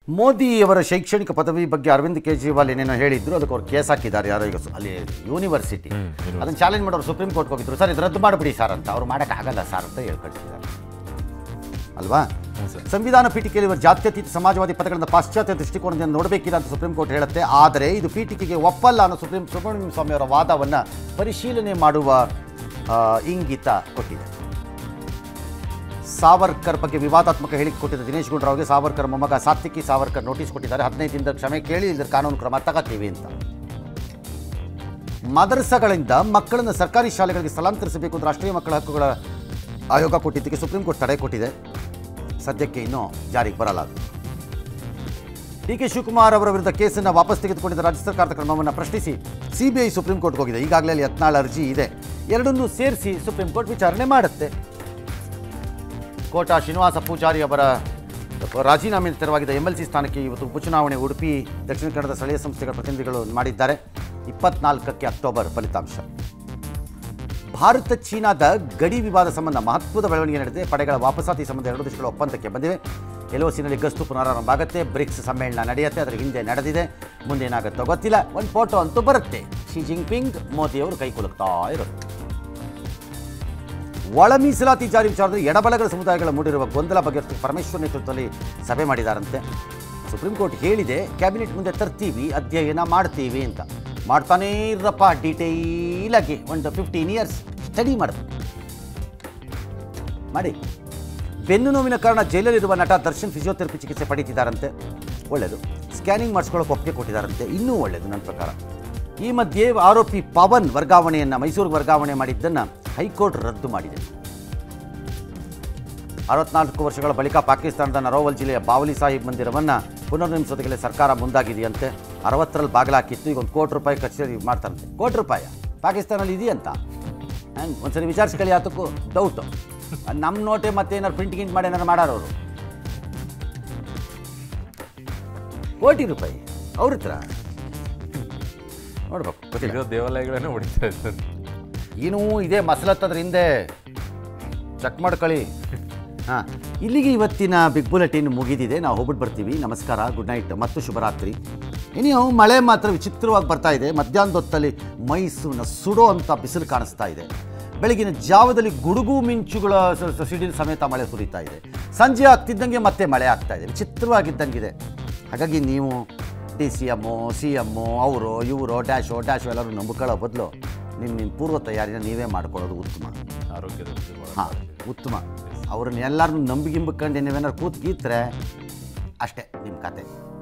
ಮೋದಿಯವರ ಶೈಕ್ಷಣಿಕ ಪದವಿ ಬಗ್ಗೆ ಅರವಿಂದ್ ಕೇಜ್ರಿವಾಲ್ ಏನೇನೋ ಹೇಳಿದ್ರು ಅದಕ್ಕೆ ಅವ್ರು ಕೇಸ್ ಹಾಕಿದ್ದಾರೆ ಯಾರೋ ಈಗ ಸು- ಅಲ್ಲಿ ಯೂನಿವರ್ಸಿಟಿ ಅದನ್ನು ಚಾಲೆಂಜ್ ಮಾಡೋರು ಸುಪ್ರೀಂ ಕೋರ್ಟ್ಗೆ ಹೋಗಿದ್ರು ಸರ್ ಇದು ರದ್ದು ಮಾಡಿಬಿಡಿ ಸರ್ ಅಂತ ಅವ್ರು ಮಾಡೋಕ್ಕಾಗಲ್ಲ ಸರ್ ಅಂತ ಹೇಳ್ಕೊಳ್ತಿದ್ದಾರೆ ಅಲ್ವಾ ಸಂವಿಧಾನ ಪೀಠಿಕೆಯಲ್ಲಿ ಇವರು ಜಾತ್ಯತೀತ ಸಮಾಜವಾದಿ ಪದಗಳಿಂದ ಪಾಶ್ಚಾತ್ಯ ದೃಷ್ಟಿಕೋನದಿಂದ ನೋಡಬೇಕಿಲ್ಲ ಅಂತ ಸುಪ್ರೀಂ ಕೋರ್ಟ್ ಹೇಳುತ್ತೆ ಆದರೆ ಇದು ಪೀಠಿಕೆಗೆ ಒಪ್ಪಲ್ಲ ಅನ್ನೋ ಸುಪ್ರೀಂ ಸುಬ್ರಹ್ಮಣ್ಯ ಸ್ವಾಮಿ ಅವರ ವಾದವನ್ನು ಪರಿಶೀಲನೆ ಮಾಡುವ ಆ, ಇಂಗಿತ ಕೊಟ್ಟಿದೆ ಸಾವರ್ಕರ್ ಬಗ್ಗೆ ವಿವಾದಾತ್ಮಕ ಹೇಳಿಕೆ ಕೊಟ್ಟಿದ್ದ ದಿನೇಶ್ ಗುಂಡೂರಾವ್ಗೆ ಸಾವರ್ಕರ್ ಮೊಮ್ಮಗ ಸಾತ್ವಿಕಿ ಸಾವರ್ಕರ್ ನೋಟಿಸ್ ಕೊಟ್ಟಿದ್ದಾರೆ ಹದಿನೈದು ದಿನದ ಕ್ಷಮೆ ಕೇಳಿ ಇದ್ರ ಕಾನೂನು ಕ್ರಮ ತಗೋತೀವಿ ಅಂತ ಮದರಸಗಳಿಂದ ಮಕ್ಕಳನ್ನು ಸರ್ಕಾರಿ ಶಾಲೆಗಳಿಗೆ ಸ್ಥಳಾಂತರಿಸಬೇಕು ಅಂತ ರಾಷ್ಟ್ರೀಯ ಮಕ್ಕಳ ಹಕ್ಕುಗಳ ಆಯೋಗ ಕೊಟ್ಟಿದ್ದಕ್ಕೆ ಸುಪ್ರೀಂ ಕೋರ್ಟ್ ತಡೆ ಕೊಟ್ಟಿದೆ ಸದ್ಯಕ್ಕೆ ಇನ್ನೂ ಜಾರಿಗೆ ಬರಲ್ಲ ಅದು ಡಿ ಕೆ ಶಿವಕುಮಾರ್ ಅವರ ವಿರುದ್ಧ ಕೇಸನ್ನು ವಾಪಸ್ ತೆಗೆದುಕೊಂಡಿದ್ದ ರಾಜ್ಯ ಸರ್ಕಾರದ ಕ್ರಮವನ್ನು ಪ್ರಶ್ನಿಸಿ ಸಿಬಿಐ ಸುಪ್ರೀಂ ಕೋರ್ಟ್ಗೆ ಹೋಗಿದೆ ಈಗಾಗಲೇ ಅಲ್ಲಿ ಯತ್ನಾಳ್ ಅರ್ಜಿ ಇದೆ ಎರಡನ್ನೂ ಸೇರಿಸಿ ಸುಪ್ರೀಂ ಕೋರ್ಟ್ ವಿಚಾರಣೆ ಮಾಡುತ್ತೆ ಕೋಟ ಶ್ರೀನಿವಾಸ ಪೂಜಾರಿ ಅವರ ರಾಜೀನಾಮೆ ತೆರವಾಗಿದ್ದ ಎಂ ಎಲ್ ಸಿ ಸ್ಥಾನಕ್ಕೆ ಇವತ್ತು ಉಪಚುನಾವಣೆ ಉಡುಪಿ ದಕ್ಷಿಣ ಕನ್ನಡದ ಸ್ಥಳೀಯ ಸಂಸ್ಥೆಗಳ ಪ್ರತಿನಿಧಿಗಳು ಮಾಡಿದ್ದಾರೆ ಇಪ್ಪತ್ನಾಲ್ಕಕ್ಕೆ ಅಕ್ಟೋಬರ್ ಫಲಿತಾಂಶ ಭಾರತ ಚೀನಾದ ಗಡಿ ವಿವಾದ ಸಂಬಂಧ ಮಹತ್ವದ ಬೆಳವಣಿಗೆ ನಡೆದಿದೆ ಪಡೆಗಳ ವಾಪಸಾತಿ ಸಂಬಂಧ ಎರಡು ದೇಶಗಳ ಒಪ್ಪಂದಕ್ಕೆ ಬಂದಿವೆ ಎಲ್ಒಸಿನಲ್ಲಿ ಗಸ್ತು ಪುನರಾರಂಭ ಆಗುತ್ತೆ ಬ್ರಿಕ್ಸ್ ಸಮ್ಮೇಳನ ನಡೆಯುತ್ತೆ ಅದರ ಹಿಂದೆ ನಡೆದಿದೆ ಮುಂದೆ ಏನಾಗುತ್ತೋ ಗೊತ್ತಿಲ್ಲ ಒಂದು ಫೋಟೋ ಅಂತೂ ಬರುತ್ತೆ ಶಿ ಜಿಂಗ್ಪಿಂಗ್ ಮೋದಿಯವರು ಕೈ ಕುಲುಕ್ತಾ ಇರೋದು ಒಳ ಮೀಸಲಾತಿ ಜಾರಿ ವಿಚಾರದಲ್ಲಿ ಎಡಬಲಗಳ ಸಮುದಾಯಗಳ ಮೂಡಿರುವ ಗೊಂದಲ ಬಗೆಹರಿಸಿ ಪರಮೇಶ್ವರ್ ನೇತೃತ್ವದಲ್ಲಿ ಸಭೆ ಮಾಡಿದಾರಂತೆ ಸುಪ್ರೀಂ ಕೋರ್ಟ್ ಹೇಳಿದೆ ಕ್ಯಾಬಿನೆಟ್ ಮುಂದೆ ತರ್ತೀವಿ ಅಧ್ಯಯನ ಮಾಡ್ತೀವಿ ಅಂತ ಮಾಡ್ತಾನೇ ಇರಪ್ಪ ಡೀಟೇಲ್ ಆಗಿ ಒಂದು ಫಿಫ್ಟೀನ್ ಇಯರ್ಸ್ ಸ್ಟಡಿ ಮಾಡೋದು ಮಾಡಿ ಬೆನ್ನು ನೋವಿನ ಕಾರಣ ಜೈಲಲ್ಲಿರುವ ನಟ ದರ್ಶನ್ ಫಿಸಿಯೋಥೆರಪಿ ಚಿಕಿತ್ಸೆ ಪಡೀತಿದ್ದಾರಂತೆ ಒಳ್ಳೆಯದು ಸ್ಕ್ಯಾನಿಂಗ್ ಮಾಡಿಸ್ಕೊಳ್ಳೋಕೆ ಒಪ್ಪಿಗೆ ಕೊಟ್ಟಿದ್ದಾರಂತೆ ಇನ್ನೂ ಒಳ್ಳೆಯದು ನನ್ನ ಪ್ರಕಾರ ಈ ಮಧ್ಯೆ ಆರೋಪಿ ಪವನ್ ವರ್ಗಾವಣೆಯನ್ನು ಮೈಸೂರಿಗೆ ವರ್ಗಾವಣೆ ಮಾಡಿದ್ದನ್ನು ಹೈಕೋರ್ಟ್ ರದ್ದು ಮಾಡಿದೆ ಅರವತ್ನಾಲ್ಕು ವರ್ಷಗಳ ಬಳಿಕ ಪಾಕಿಸ್ತಾನದ ನರೋವಲ್ ಜಿಲ್ಲೆಯ ಬಾವಲಿ ಸಾಹಿಬ್ ಮಂದಿರವನ್ನು ಪುನರ್ನಿರ್ಮಿಸೋದಕ್ಕೆ ಸರ್ಕಾರ ಮುಂದಾಗಿದೆಯಂತೆ ಅರವತ್ತರಲ್ಲಿ ಬಾಗಿಲಾಕಿತ್ತು ಈಗ ಒಂದು ಕೋಟಿ ರೂಪಾಯಿ ಕಚೇರಿ ಮಾಡ್ತಾರಂತೆ ಕೋಟಿ ರೂಪಾಯಿ ಪಾಕಿಸ್ತಾನಲ್ಲಿ ಇದೆಯಂತ ಹ್ಯಾಂಗೆ ಒಂದ್ಸರಿ ವಿಚಾರಿಸ್ಕೊಳ್ಳಿ ಆತಕ್ಕೂ ಡೌಟು ನಮ್ಮ ನೋಟೆ ಮತ್ತೆ ಏನಾರು ಪ್ರಿಂಟ್ ಗಿಂಟ್ ಮಾಡಿ ಏನಾರು ಮಾಡಾರವರು ಕೋಟಿ ರೂಪಾಯಿ ಅವ್ರ ಹತ್ರ ನೋಡ್ಬೇಕು ಗೊತ್ತಿಲ್ಲ ಇರೋ ದೇವಾಲಯಗಳನ್ನೇ ಹೊಡಿತಾ ಇದ್ದಾರೆ ಏನೂ ಇದೆ ಮಸಲತ್ತದ್ರ ಹಿಂದೆ ಚೆಕ್ ಮಾಡ್ಕೊಳ್ಳಿ ಹಾಂ ಇಲ್ಲಿಗೆ ಇವತ್ತಿನ ಬಿಗ್ ಬುಲೆಟಿನ್ ಮುಗಿದಿದೆ ನಾವು ಹೋಗ್ಬಿಟ್ಟು ಬರ್ತೀವಿ ನಮಸ್ಕಾರ ಗುಡ್ ನೈಟ್ ಮತ್ತು ಶುಭರಾತ್ರಿ ಇನ್ನು ಮಳೆ ಮಾತ್ರ ವಿಚಿತ್ರವಾಗಿ ಬರ್ತಾ ಇದೆ ಮಧ್ಯಾಹ್ನದ ಹೊತ್ತಲ್ಲಿ ಮೈಸೂರಿನ ಸುಡೋ ಅಂತ ಬಿಸಿಲು ಕಾಣಿಸ್ತಾ ಇದೆ ಬೆಳಗಿನ ಜಾವದಲ್ಲಿ ಗುಡುಗು ಮಿಂಚುಗಳ ಸ- ಸ- ಸಿಡಿಲು ಸಮೇತ ಮಳೆ ಸುರಿತಾ ಇದೆ ಸಂಜೆ ಆಗ್ತಿದ್ದಂಗೆ ಮತ್ತೆ ಮಳೆ ಆಗ್ತಾ ಇದೆ ವಿಚಿತ್ರವಾಗಿದ್ದಂಗಿದೆ ಹಾಗಾಗಿ ನೀವು D C M C M ಅವರು ಇವರು ಡ್ಯಾಶು ಡ್ಯಾಶು ಎಲ್ಲರೂ ನಂಬಿಕೊಳ್ಳೋ ಬದಲು ನಿಮ್ಮ ನಿಮ್ಮ ಪೂರ್ವ ತಯಾರಿನ ನೀವೇ ಮಾಡ್ಕೊಳ್ಳೋದು ಉತ್ತಮ ಆರೋಗ್ಯದ ಬಗ್ಗೆ ಬಹಳ ಹಾಂ ಉತ್ತಮ ಅವ್ರನ್ನ ಎಲ್ಲರನ್ನೂ ನಂಬಿಗಿಂಬಿಕೊಂಡು ನೀವೇನಾದ್ರು ಕೂತ್ ಗೀತ್ರೆ ಅಷ್ಟೇ ನಿಮ್ಮ ಕತೆ